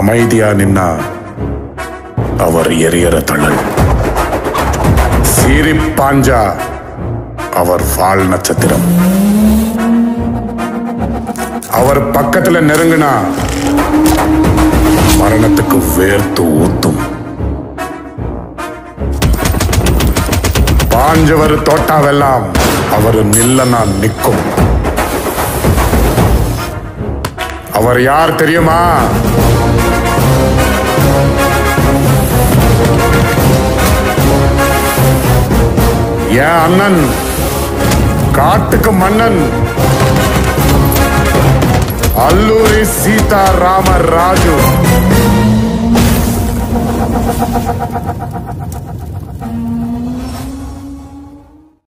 அமைதியா நின்னா அவர் எரியற தழல் சீறி பாஞ்சா அவர் வால் நட்சத்திரம் அவர் பக்கத்துல நெருங்கினா மரணத்துக்கு வேர்த்து ஊத்தும் பாஞ்சவர் தோட்டாவெல்லாம் அவர் நில்லனா நிற்கும் அவர் யார் தெரியுமா என் அண்ணன் காட்டுக்கு மன்னன் அல்லூரி சீதாராம ராஜு